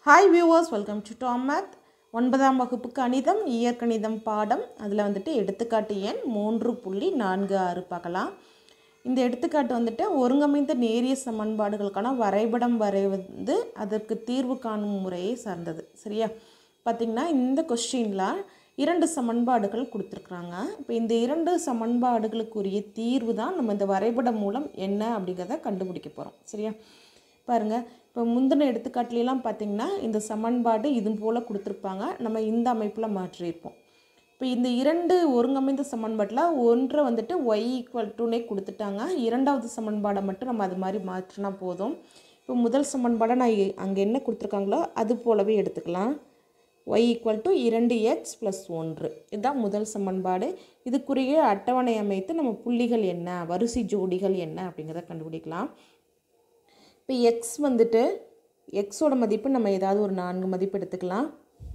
hi viewers welcome to Tom Math ஒன்பதாம் வகுப்பு கணிதம் இயற்கணிதம் பாடம் அதில் வந்துட்டு எடுத்துக்காட்டு எண் மூன்று புள்ளி நான்கு ஆறு பார்க்கலாம் இந்த எடுத்துக்காட்டு வந்துட்டு ஒருங்கமைந்த நேரிய சமன்பாடுகளுக்கான வரைபடம் வரைவது அதற்கு தீர்வு காணும் முறையை சார்ந்தது சரியா பார்த்திங்கன்னா இந்த கொஸ்டினில் இரண்டு சமன்பாடுகள் கொடுத்துருக்குறாங்க இப்போ இந்த இரண்டு சமன்பாடுகளுக்குரிய தீர்வு தான் நம்ம இந்த வரைபடம் மூலம் என்ன அப்படிங்கிறத கண்டுபிடிக்க போகிறோம் சரியா பாருங்கள் இப்போ முந்தின எடுத்துக்காட்டுலாம் பார்த்திங்கன்னா இந்த சமன்பாடு இது போல் கொடுத்துருப்பாங்க நம்ம இந்த அமைப்பில் மாற்றியிருப்போம் இப்போ இந்த இரண்டு ஒருங்கமைந்த சமன்பாட்டில் ஒன்றை வந்துட்டு ஒய் ஈக்குவல் டுனே கொடுத்துட்டாங்க இரண்டாவது சமன்பாடை மட்டும் நம்ம அது மாதிரி மாற்றினா போதும் இப்போ முதல் சமன்பாடை நான் அங்கே என்ன கொடுத்துருக்காங்களோ அது போலவே எடுத்துக்கலாம் ஒய் ஈக்குவல் டு இரண்டு எக்ஸ் ப்ளஸ் ஒன்று இதுதான் முதல் சமன்பாடு இதுக்குரிய அட்டவணை அமைத்து நம்ம புள்ளிகள் என்ன வரிசை ஜோடிகள் என்ன அப்படிங்கிறத கண்டுபிடிக்கலாம் இப்போ எக்ஸ் வந்துட்டு எக்ஸோட மதிப்பு நம்ம ஏதாவது ஒரு நான்கு மதிப்பு எடுத்துக்கலாம்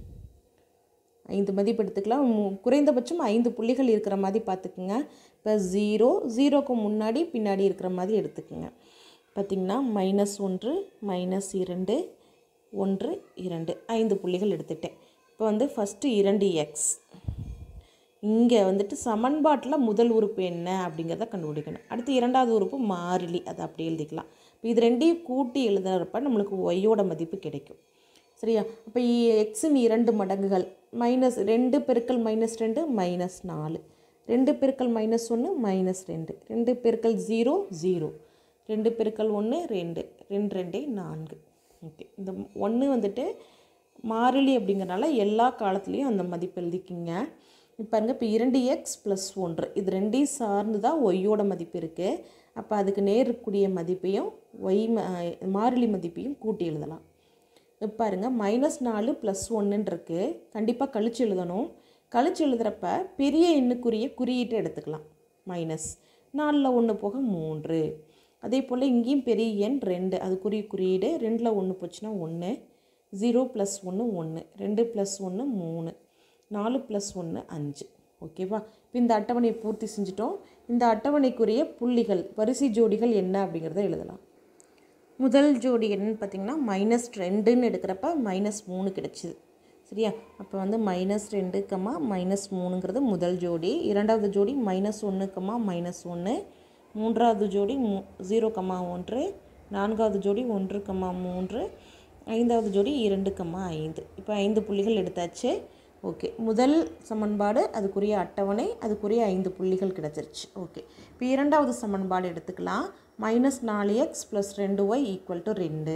ஐந்து மதிப்பு எடுத்துக்கலாம் மு- குறைந்தபட்சம் ஐந்து புள்ளிகள் இருக்கிற மாதிரி பார்த்துக்குங்க இப்போ ஜீரோ ஜீரோக்கு முன்னாடி பின்னாடி இருக்கிற மாதிரி எடுத்துக்குங்க பார்த்திங்கன்னா மைனஸ் ஒன்று மைனஸ் இரண்டு ஒன்று இரண்டு ஐந்து புள்ளிகள் எடுத்துட்டேன் இப்போ வந்து ஃபஸ்ட்டு இரண்டு எக்ஸ் இங்கே வந்துட்டு சமன்பாட்டில் முதல் உறுப்பு என்ன அப்படிங்கிறத கண்டுபிடிக்கணும் அடுத்து இரண்டாவது உறுப்பு மாறிலி அதை அப்படி எழுதிக்கலாம் இப்போ இது ரெண்டையும் கூட்டி எழுதுறப்ப நம்மளுக்கு ஒய்யோட மதிப்பு கிடைக்கும் சரியா அப்போ எக்ஸின் இரண்டு மடங்குகள் மைனஸ் ரெண்டு பெருக்கல் மைனஸ் ரெண்டு மைனஸ் நாலு ரெண்டு பெருக்கல் மைனஸ் ஒன்று மைனஸ் ரெண்டு ரெண்டு பெருக்கல் ஜீரோ ஜீரோ ரெண்டு பெருக்கல் ஒன்று ரெண்டு ரெண்டு ரெண்டே நான்கு ஓகே இந்த ஒன்று வந்துட்டு மாறிலி அப்படிங்கிறனால எல்லா காலத்துலேயும் அந்த மதிப்பு எழுதிக்கிங்க இப்போ பாருங்க இப்போ இரண்டு எக்ஸ் ப்ளஸ் ஒன்று இது ரெண்டையும் சார்ந்து தான் ஒய்யோட மதிப்பு இருக்குது அப்போ அதுக்கு நேர் இருக்கக்கூடிய மதிப்பையும் ஒய் ம மாறிலி மதிப்பையும் கூட்டி எழுதலாம் இப்போ பாருங்க மைனஸ் நாலு ப்ளஸ் ஒன்றுன்னு இருக்கு கண்டிப்பாக கழிச்சு எழுதணும் கழிச்சு எழுதுகிறப்ப பெரிய எண்ணுக்குரிய குறியீட்டை எடுத்துக்கலாம் மைனஸ் நாலில் ஒன்று போக மூன்று அதே போல் இங்கேயும் பெரிய எண் ரெண்டு அதுக்குரிய குறியீடு ரெண்டில் ஒன்று போச்சுன்னா ஒன்று ஜீரோ ப்ளஸ் ஒன்று ஒன்று ரெண்டு ப்ளஸ் ஒன்று மூணு நாலு ப்ளஸ் ஒன்று அஞ்சு ஓகேவா இப்போ இந்த அட்டவணையை பூர்த்தி செஞ்சுட்டோம் இந்த அட்டவணைக்குரிய புள்ளிகள் வரிசை ஜோடிகள் என்ன அப்படிங்கிறத எழுதலாம் முதல் ஜோடி என்னன்னு பார்த்தீங்கன்னா மைனஸ் ரெண்டுன்னு எடுக்கிறப்ப மைனஸ் மூணு கிடச்சிது சரியா அப்போ வந்து மைனஸ் ரெண்டு கம்மா மைனஸ் மூணுங்கிறது முதல் ஜோடி இரண்டாவது ஜோடி மைனஸ் ஒன்று கம்மா மைனஸ் ஒன்று மூன்றாவது ஜோடி மூ ஜீரோ கம்மா ஒன்று நான்காவது ஜோடி ஒன்று கம்மா மூன்று ஐந்தாவது ஜோடி இரண்டு கம்மா ஐந்து இப்போ ஐந்து புள்ளிகள் எடுத்தாச்சு ஓகே முதல் சமன்பாடு அதுக்குரிய அட்டவணை அதுக்குரிய ஐந்து புள்ளிகள் கிடச்சிருச்சு ஓகே இப்போ இரண்டாவது சமன்பாடு எடுத்துக்கலாம் மைனஸ் நாலு எக்ஸ் ப்ளஸ் ரெண்டு ஒய் ஈக்குவல் டு ரெண்டு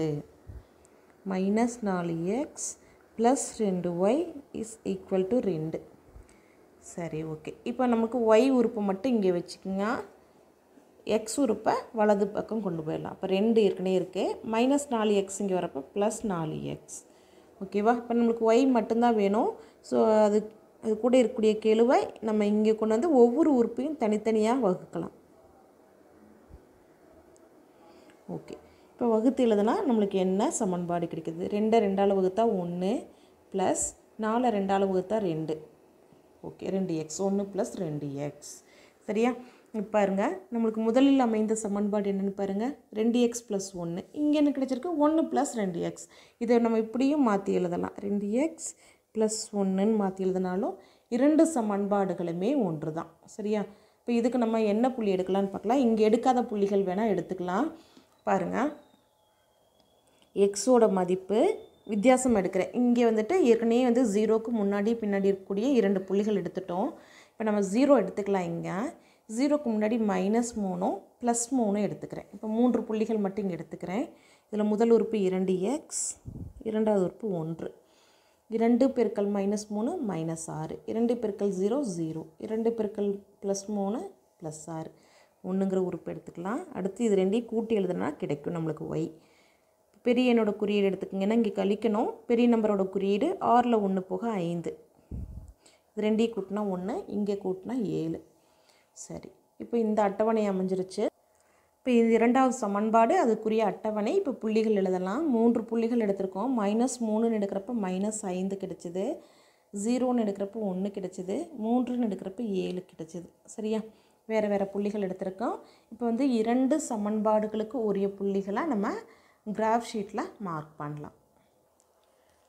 மைனஸ் நாலு எக்ஸ் ப்ளஸ் ரெண்டு ஒய் இஸ் ஈக்குவல் டு ரெண்டு சரி ஓகே இப்போ நமக்கு ஒய் உறுப்பை மட்டும் இங்கே வச்சுக்கோங்க எக்ஸ் உறுப்பை வலது பக்கம் கொண்டு போயிடலாம் அப்போ ரெண்டு ஏற்கனவே இருக்குது மைனஸ் நாலு எக்ஸ் இங்கே வரப்போ ப்ளஸ் நாலு எக்ஸ் ஓகேவா இப்போ நம்மளுக்கு ஒய் மட்டும்தான் வேணும் ஸோ அது அது கூட இருக்கக்கூடிய கெழுவை நம்ம இங்கே கொண்டு வந்து ஒவ்வொரு உறுப்பையும் தனித்தனியாக வகுக்கலாம் ஓகே இப்போ வகுத்து எழுதுனா நம்மளுக்கு என்ன சமன்பாடு கிடைக்குது ரெண்டை ரெண்டால் வகுத்தா ஒன்று ப்ளஸ் நாலை ரெண்டால் வகுத்தா ரெண்டு ஓகே ரெண்டு எக்ஸ் ஒன்று ப்ளஸ் ரெண்டு எக்ஸ் சரியா இப்போ பாருங்க நம்மளுக்கு முதலில் அமைந்த சமன்பாடு என்னென்னு பாருங்கள் ரெண்டு எக்ஸ் ப்ளஸ் ஒன்று இங்கே என்ன கிடச்சிருக்கு ஒன்று ப்ளஸ் ரெண்டு எக்ஸ் இதை நம்ம இப்படியும் மாற்றி எழுதலாம் ரெண்டு எக்ஸ் ப்ளஸ் ஒன்றுன்னு மாற்றி எழுதினாலும் இரண்டு சமன்பாடுகளுமே ஒன்று தான் சரியா இப்போ இதுக்கு நம்ம என்ன புள்ளி எடுக்கலாம்னு பார்க்கலாம் இங்கே எடுக்காத புள்ளிகள் வேணால் எடுத்துக்கலாம் பாருங்கள் எக்ஸோட மதிப்பு வித்தியாசம் எடுக்கிறேன் இங்கே வந்துட்டு ஏற்கனவே வந்து ஜீரோக்கு முன்னாடி பின்னாடி இருக்கக்கூடிய இரண்டு புள்ளிகள் எடுத்துட்டோம் இப்போ நம்ம ஜீரோ எடுத்துக்கலாம் இங்கே ஜீரோக்கு முன்னாடி மைனஸ் மூணும் ப்ளஸ் மூணும் எடுத்துக்கிறேன் இப்போ மூன்று புள்ளிகள் மட்டும் இங்கே எடுத்துக்கிறேன் இதில் முதல் உறுப்பு இரண்டு எக்ஸ் இரண்டாவது உறுப்பு ஒன்று இரண்டு பெருக்கல் மைனஸ் மூணு மைனஸ் ஆறு இரண்டு பெருக்கல் ஜீரோ ஜீரோ இரண்டு பெருக்கல் ப்ளஸ் மூணு ப்ளஸ் ஆறு ஒன்றுங்கிற உறுப்பு எடுத்துக்கலாம் அடுத்து இது ரெண்டையும் கூட்டி எழுதுனா கிடைக்கும் நம்மளுக்கு ஒய் பெரிய எண்ணோட குறியீடு எடுத்துக்கங்க ஏன்னா இங்கே கழிக்கணும் பெரிய நம்பரோட குறியீடு ஆறில் ஒன்று போக ஐந்து இது ரெண்டையும் கூட்டினா ஒன்று இங்கே கூட்டினா ஏழு சரி இப்போ இந்த அட்டவணை அமைஞ்சிருச்சு இப்போ இது இரண்டாவது சமன்பாடு அதுக்குரிய அட்டவணை இப்போ புள்ளிகள் எழுதலாம் மூன்று புள்ளிகள் எடுத்திருக்கோம் மைனஸ் மூணுன்னு எடுக்கிறப்ப மைனஸ் ஐந்து கிடைச்சிது ஜீரோன்னு எடுக்கிறப்ப ஒன்று கிடைச்சிது மூன்றுன்னு எடுக்கிறப்ப ஏழு கிடைச்சிது சரியா வேறு வேறு புள்ளிகள் எடுத்திருக்கோம் இப்போ வந்து இரண்டு சமன்பாடுகளுக்கு உரிய புள்ளிகளை நம்ம கிராஃப் ஷீட்டில் மார்க் பண்ணலாம்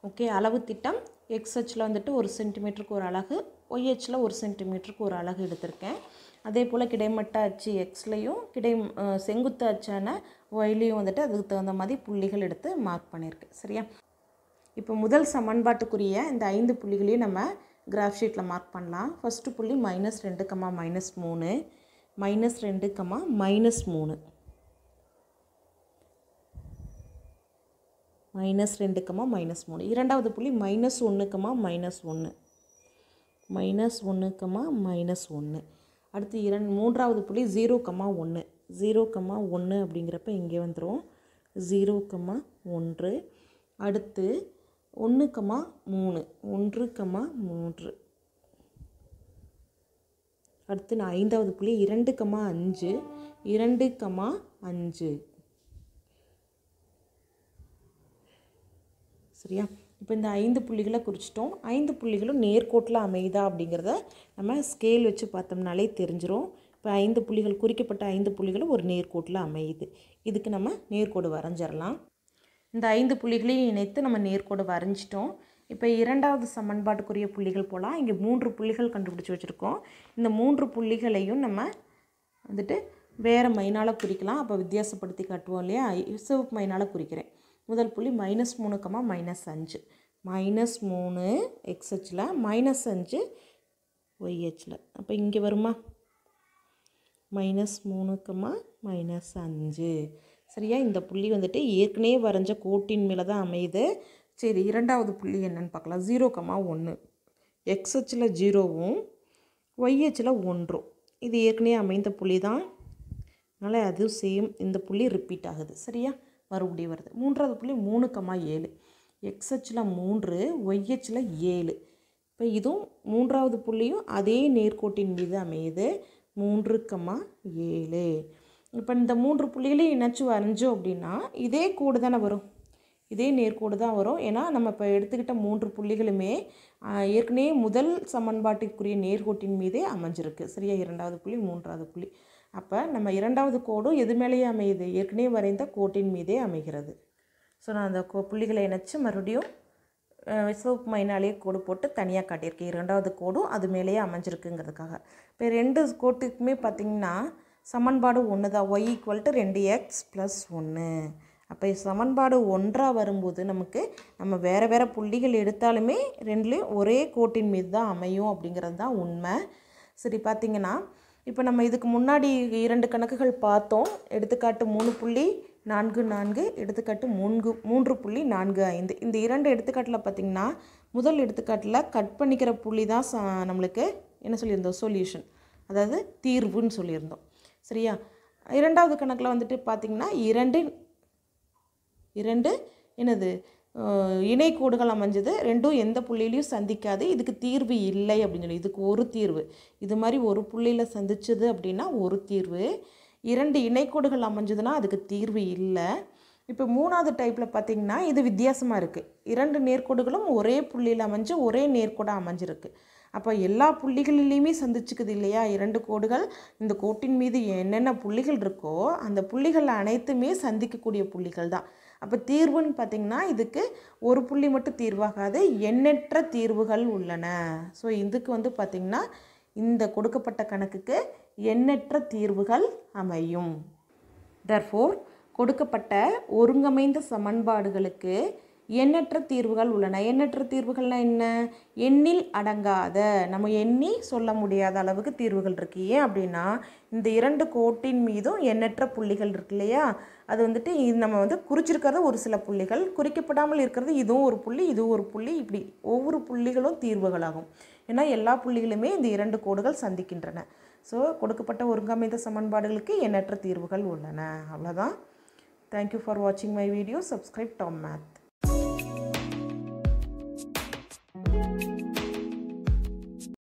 ஓகே அளவு திட்டம் எக்ஸ் அச்சில் வந்துட்டு ஒரு சென்டிமீட்டருக்கு ஒரு அலகு ஒய் அச்சில் ஒரு சென்டிமீட்டருக்கு ஒரு அலகு எடுத்திருக்கேன் அதே போல் கிடைமட்ட அச்சு எக்ஸ்லேயும் கிடை அஹ், செங்குத்து அச்சான ஒய்லேயும் வந்துட்டு அதுக்கு தகுந்த மாதிரி புள்ளிகள் எடுத்து மார்க் பண்ணியிருக்கேன் சரியா இப்போ முதல் சமன்பாட்டுக்குரிய இந்த ஐந்து புள்ளிகளையும் நம்ம கிராஃப் ஷீட்டில் மார்க் பண்ணலாம் ஃபஸ்ட்டு புள்ளி மைனஸ் ரெண்டு கமா மைனஸ் மூணு மைனஸ் ரெண்டு கமா மைனஸ் மூணு மைனஸ் ரெண்டு கமா மைனஸ் மூணு இரண்டாவது புள்ளி மைனஸ் ஒன்று கமா மைனஸ் ஒன்று மைனஸ் ஒன்று கமா மைனஸ் ஒன்று அடுத்து இரண்டு மூன்றாவது புள்ளி ஜீரோ கமா ஒன்று ஜீரோ கமா ஒன்று அப்படிங்கிறப்ப இங்கே வந்துடும் ஜீரோ கமா ஒன்று அடுத்து ஒன்று கமா மூணு ஒன்று கமா மூன்று அடுத்து நான் ஐந்தாவது புள்ளி இரண்டு கமா அஞ்சு இரண்டு கமா அஞ்சு சரியா இப்போ இந்த ஐந்து புள்ளிகளை குறிச்சிட்டோம் ஐந்து புள்ளிகளும் நேர்கோட்டில் அமையுதா அப்படிங்கிறத நம்ம ஸ்கேல் வச்சு பார்த்தோம்னாலே தெரிஞ்சிரும் இப்போ ஐந்து புள்ளிகள் குறிக்கப்பட்ட ஐந்து புள்ளிகளும் ஒரு நேர்கோட்டில் அமையுது இதுக்கு நம்ம நேர்கோடு வரைஞ்சிடலாம் இந்த ஐந்து புள்ளிகளையும் இணைத்து நம்ம நேர்கோடு வரைஞ்சிட்டோம் இப்போ இரண்டாவது சமன்பாட்டுக்குரிய புள்ளிகள் போலாம் இங்கே மூன்று புள்ளிகள் கண்டுபிடிச்சி வச்சுருக்கோம் இந்த மூன்று புள்ளிகளையும் நம்ம வந்துட்டு வேறு மைனால் குறிக்கலாம் அப்போ வித்தியாசப்படுத்தி காட்டுவோம் இல்லையா சிவப்பு மைனால் குறிக்கிறேன் முதல் புள்ளி மைனஸ் மூணு கமா மைனஸ் அஞ்சு மைனஸ் மூணு எக்ஸ்ஹெச்சில் மைனஸ் அஞ்சு ஒய்ஹெச்சில் அப்போ இங்கே வருமா மைனஸ் மூணு கமா மைனஸ் அஞ்சு சரியா இந்த புள்ளி வந்துட்டு ஏற்கனவே வரைஞ்ச கோட்டின் மேலே தான் அமையுது சரி இரண்டாவது புள்ளி என்னன்னு பார்க்கலாம் ஜீரோ கமா ஒன்று எக்ஸ்ஹெச்சில் ஜீரோவும் ஒய்ஹெச்சில் ஒன்றும் இது ஏற்கனவே அமைந்த புள்ளி தான் அதனால் அதுவும் சேம் இந்த புள்ளி ரிப்பீட் ஆகுது சரியா மறுபடியும் வருது மூன்றாவது புள்ளி மூணு கமா ஏழு எக்ஸ்ஹெச்சில் மூன்று ஒய்ஹெச்சில் ஏழு இப்போ இதுவும் மூன்றாவது புள்ளியும் அதே நேர்கோட்டின் மீது அமையுது மூன்று கமா ஏழு இப்போ இந்த மூன்று புள்ளிகளையும் இணைச்சு வரைஞ்சோம் அப்படின்னா இதே கோடு தானே வரும் இதே நேர்கோடு தான் வரும் ஏன்னா நம்ம இப்போ எடுத்துக்கிட்ட மூன்று புள்ளிகளுமே ஆஹ், ஏற்கனவே முதல் சமன்பாட்டிற்குரிய நேர்கோட்டின் மீதே அமைஞ்சிருக்கு சரியா இரண்டாவது புள்ளி மூன்றாவது புள்ளி அப்போ நம்ம இரண்டாவது கோடும் எது மேலேயே அமையுது ஏற்கனவே வரைந்த கோட்டின் மீதே அமைகிறது ஸோ நான் அந்த கோ புள்ளிகளை இணைச்சு மறுபடியும் அஹ், சிவப்பு மைனாலேயே கோடு போட்டு தனியாக காட்டியிருக்கேன் இரண்டாவது கோடும் அது மேலேயே அமைஞ்சிருக்குங்கிறதுக்காக இப்போ ரெண்டு கோட்டுக்குமே பார்த்திங்கன்னா சமன்பாடு ஒன்று தான் ஒய் ஈக்குவல் டு ரெண்டு எக்ஸ் ப்ளஸ் ஒன்று அப்போ சமன்பாடு ஒன்றாக வரும்போது நமக்கு நம்ம வேறு வேறு புள்ளிகள் எடுத்தாலுமே ரெண்டுலேயும் ஒரே கோட்டின் மீது தான் அமையும் அப்படிங்கிறது தான் உண்மை சரி பார்த்திங்கன்னா இப்போ நம்ம இதுக்கு முன்னாடி இரண்டு கணக்குகள் பார்த்தோம் எடுத்துக்காட்டு மூணு புள்ளி நான்கு நான்கு எடுத்துக்காட்டு மூன்று மூன்று புள்ளி நான்கு ஐந்து இந்த இரண்டு எடுத்துக்காட்டில் பார்த்திங்கன்னா முதல் எடுத்துக்காட்டில் கட் பண்ணிக்கிற புள்ளி தான் ச- நம்மளுக்கு என்ன சொல்லியிருந்தோம் சொல்யூஷன் அதாவது தீர்வுன்னு சொல்லியிருந்தோம் சரியா இரண்டாவது கணக்கில் வந்துட்டு பார்த்திங்கன்னா இரண்டு இரண்டு என்னது அஹ், இணைக்கோடுகள் அமைஞ்சது ரெண்டும் எந்த புள்ளியிலையும் சந்திக்காது இதுக்கு தீர்வு இல்லை அப்படின்னு சொல்லி இதுக்கு ஒரு தீர்வு இது மாதிரி ஒரு புள்ளியில் சந்திச்சது அப்படின்னா ஒரு தீர்வு இரண்டு இணைக்கோடுகள் அமைஞ்சதுன்னா அதுக்கு தீர்வு இல்லை இப்போ மூணாவது டைப்பில் பார்த்தீங்கன்னா இது வித்தியாசமாக இருக்குது இரண்டு நேர்க்கோடுகளும் ஒரே புள்ளியில் அமைஞ்சு ஒரே நேர்க்கோடாக அமைஞ்சிருக்கு அப்போ எல்லா புள்ளிகளிலையுமே சந்திச்சுக்குது இல்லையா இரண்டு கோடுகள் இந்த கோட்டின் மீது என்னென்ன புள்ளிகள் இருக்கோ அந்த புள்ளிகள் அனைத்துமே சந்திக்கக்கூடிய புள்ளிகள் தான் அப்போ தீர்வுன்னு பார்த்திங்கன்னா இதுக்கு ஒரு புள்ளி மட்டும் தீர்வாகாது எண்ணற்ற தீர்வுகள் உள்ளன ஸோ இதுக்கு வந்து பார்த்திங்கன்னா இந்த கொடுக்கப்பட்ட கணக்குக்கு எண்ணற்ற தீர்வுகள் அமையும் தர்ஃபோர் கொடுக்கப்பட்ட ஒருங்கமைந்த சமன்பாடுகளுக்கு எண்ணற்ற தீர்வுகள் உள்ளன எண்ணற்ற தீர்வுகள்னா என்ன எண்ணில் அடங்காத நம்ம எண்ணி சொல்ல முடியாத அளவுக்கு தீர்வுகள் இருக்கு ஏன் அப்படின்னா இந்த இரண்டு கோட்டின் மீதும் எண்ணற்ற புள்ளிகள் இருக்கு இல்லையா அது வந்துட்டு இது நம்ம வந்து குறிச்சிருக்கிறது ஒரு சில புள்ளிகள் குறிக்கப்படாமல் இருக்கிறது இதுவும் ஒரு புள்ளி இதுவும் ஒரு புள்ளி இப்படி ஒவ்வொரு புள்ளிகளும் தீர்வுகளாகும் ஏன்னா எல்லா புள்ளிகளுமே இந்த இரண்டு கோடுகள் சந்திக்கின்றன ஸோ கொடுக்கப்பட்ட ஒருங்கமைந்த சமன்பாடுகளுக்கு எண்ணற்ற தீர்வுகள் உள்ளன அவ்வளோதான் தேங்க்யூ ஃபார் வாட்சிங் my video subscribe Tom math